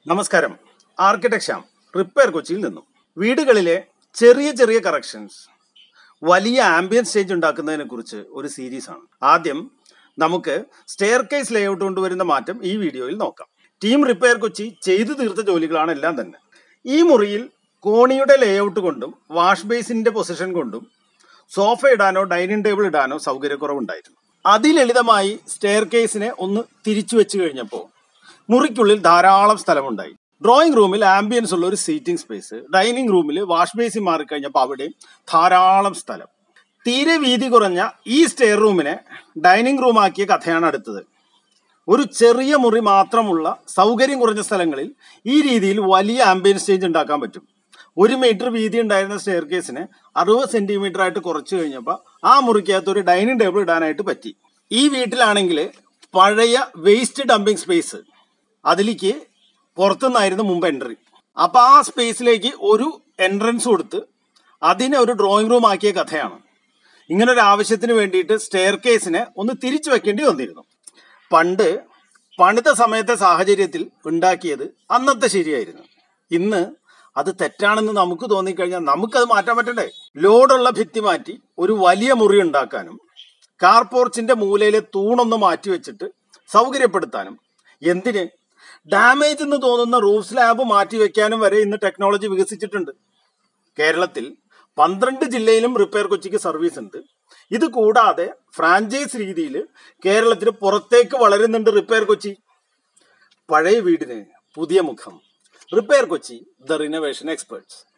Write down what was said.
നമസ്കാരം architect Shyam repair കൊച്ചിയിൽ നിന്നും വീടുകളിലെ ചെറിയ ചെറിയ കറക്ഷൻസ് വലിയ ആംബിയൻസ് ചേഞ്ച് ഉണ്ടാക്കുന്നതിനെ കുറിച്ച് ഒരു സീരീസ് ആണ് ആദ്യം നമുക്ക് സ്റ്റെയർ കേസ് ലേഔട്ട് കൊണ്ടുവരുന്ന മാറ്റം ഈ വീഡിയോയിൽ നോക്കാം ടീം റിപ്പയർ കൊച്ചി ചെയ്തു തീർത്ത ജോലികളാണ് എല്ലാം തന്നെ ഈ മുറിയിൽ കോണിയുടെ ലേഔട്ട് കൊണ്ടും വാഷ് ബേസിന്റെ പൊസിഷൻ കൊണ്ടും സോഫ ഇടാനോ ഡൈനിങ് ടേബിൾ ഇടാനോ സൗകര്യക്കുറവുണ്ടായിരുന്നു അതിലളിതമായി സ്റ്റെയർ കേസിനെ ഒന്ന് തിരിച്ചു വെച്ച് കഴിഞ്ഞപ്പോൾ മുറിക്കുള്ളിൽ ധാരാളം സ്ഥലമുണ്ടായി ഡ്രോയിങ് റൂമിൽ ആംബിയൻസ് ഉള്ള ഒരു സീറ്റിംഗ് സ്പേസ് ഡൈനിങ് റൂമിൽ വാഷ് ബേസിൽ മാറിക്കഴിഞ്ഞപ്പോൾ അവിടെയും ധാരാളം സ്ഥലം തീരെ വീതി കുറഞ്ഞ ഈ സ്റ്റെയർ റൂമിനെ ഡൈനിങ് റൂം ആക്കിയ കഥയാണ് അടുത്തത് ഒരു ചെറിയ മുറി മാത്രമുള്ള സൗകര്യം കുറഞ്ഞ സ്ഥലങ്ങളിൽ ഈ രീതിയിൽ വലിയ ആംബിയൻസ് ചേഞ്ച് ഉണ്ടാക്കാൻ പറ്റും ഒരു മീറ്റർ വീതി ഉണ്ടായിരുന്ന സ്റ്റെയർ കേസിനെ അറുപത് സെന്റിമീറ്റർ ആയിട്ട് കുറച്ച് കഴിഞ്ഞപ്പോൾ ആ മുറിക്കകത്ത് ഒരു ഡൈനിങ് ടേബിൾ ഇടാനായിട്ട് പറ്റി ഈ വീട്ടിലാണെങ്കിൽ പഴയ വേസ്റ്റ് ഡംപിങ് സ്പേസ് അതിലേക്ക് പുറത്തുനിന്നായിരുന്നു മുമ്പ് എൻട്രി അപ്പൊ ആ സ്പേസിലേക്ക് ഒരു എൻട്രൻസ് കൊടുത്ത് അതിനെ ഒരു ഡ്രോയിങ് റൂം ആക്കിയ കഥയാണ് ഇങ്ങനെ ഒരു ആവശ്യത്തിന് വേണ്ടിയിട്ട് സ്റ്റെയർ കേസിനെ ഒന്ന് തിരിച്ചു വെക്കേണ്ടി വന്നിരുന്നു പണ്ട് പണിത സമയത്തെ സാഹചര്യത്തിൽ ഉണ്ടാക്കിയത് അന്നത്തെ ശരിയായിരുന്നു ഇന്ന് അത് തെറ്റാണെന്ന് നമുക്ക് തോന്നിക്കഴിഞ്ഞാൽ നമുക്കത് മാറ്റാൻ പറ്റണ്ടേ ലോഡുള്ള ഭിത്തി മാറ്റി ഒരു വലിയ മുറി ഉണ്ടാക്കാനും കാർ പോർച്ചിന്റെ മൂലയിലെ തൂണൊന്ന് മാറ്റി വെച്ചിട്ട് സൗകര്യപ്പെടുത്താനും എന്തിന് ഡാമേജ് എന്ന് തോന്നുന്ന റൂഫ് സ്ലാബ് മാറ്റി വെക്കാനും വരെ ഇന്ന് ടെക്നോളജി വികസിച്ചിട്ടുണ്ട് കേരളത്തിൽ പന്ത്രണ്ട് ജില്ലയിലും റിപ്പയർ കൊച്ചിക്ക് സർവീസ് ഉണ്ട് ഇത് കൂടാതെ ഫ്രാഞ്ചൈസ് രീതിയിൽ കേരളത്തിന് പുറത്തേക്ക് വളരുന്നുണ്ട് റിപ്പയർ കൊച്ചി പഴയ വീടിന് പുതിയ മുഖം repair Kochi the renovation experts